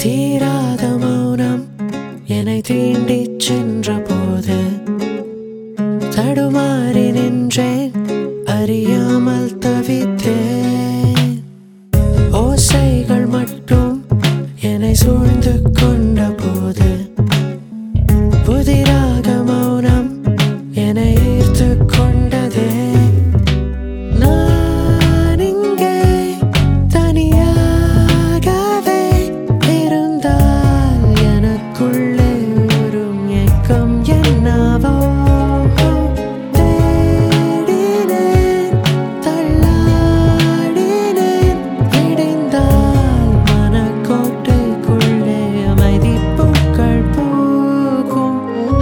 தீராத மௌனம் என்னை தீண்டிச் சென்ற போது தடுமாறி நின்றேன் அறியாமல் தவித்தேன் ஓசைகள் மட்டும் என்னை சூழ்ந்து கொண்ட போது புதிராக மௌனம் என்னை ஈர்த்து கொண்டதே நான் இங்கே தனியாகவே இருந்தால் எனக்குள்ளே ஒரு ஏக்கம் என்னவோ தேடினேன் தள்ளாடினேன் விடிந்தால் மனக்கோட்டைக்குள்ளே அமைதி பூக்கள் பூக்கும்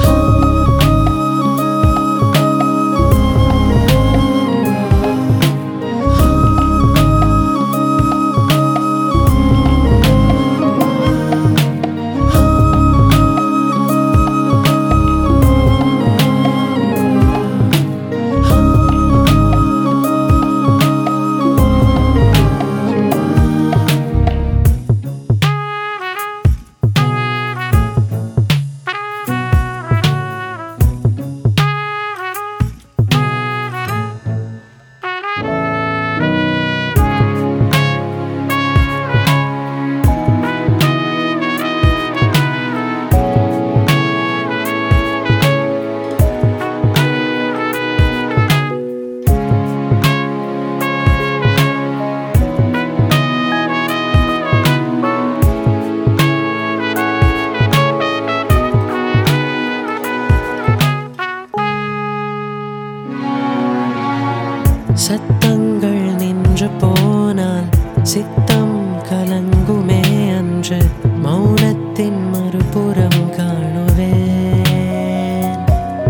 சத்தங்கள் நின்று போனால் சித்தம் கலங்குமே அன்று மௌனத்தின் மறுபுறம் காணுவேன்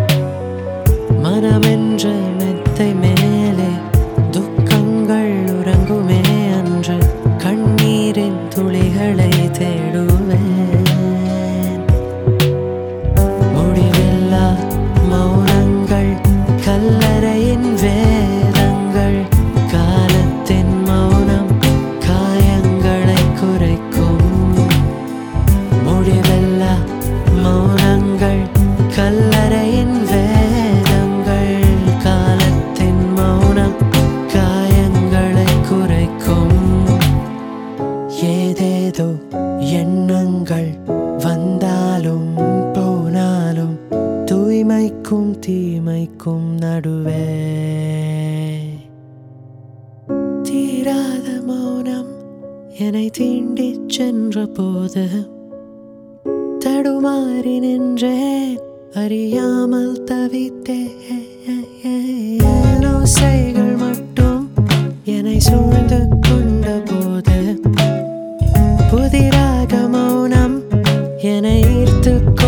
மனமென்ற மெத்தை மேலே துக்கங்கள் உறங்குமே அன்று கண்ணீரின் துளிகளை தேடுவேன் முடிவில்லா மௌனங்கள் கல்லறையின் வேதங்கள் காலத்தின் மௌனம் காயங்களை குறைக்கும் முடிவில்லா மௌனங்கள் கல்லறையின் வேதங்கள் காலத்தின் மௌனம் காயங்களை குறைக்கும் ஏதேதோ எண்ணங்கள் வந்தாலும் போனாலும் தூய்மைக்கும் தீமைக்கும் நடுவே தீராத மௌனம் என்னை தீண்டிச் சென்ற போது தடுமாறி நின்றேன் அறியாமல் தவித்தேன் ஓசைகள் மட்டும் என்னை சூழ்ந்து கொண்ட போது புதிராக மௌனம் என்னை ஈர்த்து